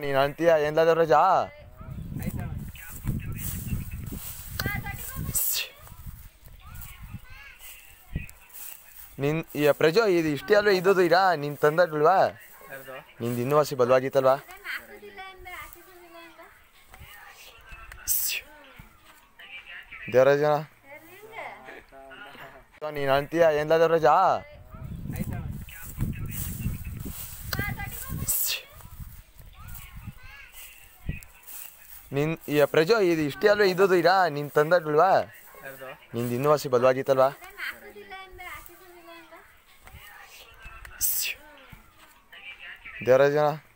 ನೀನು ಅಂತೀಯ ಏನ್ಲ ರಜಾ ನಿನ್ ಈ ಪ್ರಜೋ ಇದು ಇಷ್ಟೇ ಅಲ್ವಾ ಇದ್ದದು ಇರಾ ನೀನು ತಂದಲ್ವಾ ನಿಂದು ಇನ್ನೂ ವಾಸಿ ಬಲವಾಗಿತ್ತಲ್ವಾ ದೇವರಾಜನ ನೀನು ಅಂತೀಯ ಏನ್ಲ ದೇವರಾಜಾ ನಿನ್ ಈ ಪ್ರಜೋ ಇದು ಇಷ್ಟೇ ಅಲ್ವಾ ಇದ್ದದು ಇರಾ ನೀನು ತಂದಲ್ವಾ ನಿಂದು ಇನ್ನೂ ವಾಸಿ ಬಲವಾಗಿತ್ತಲ್ವಾ ದೇವರಾಜನ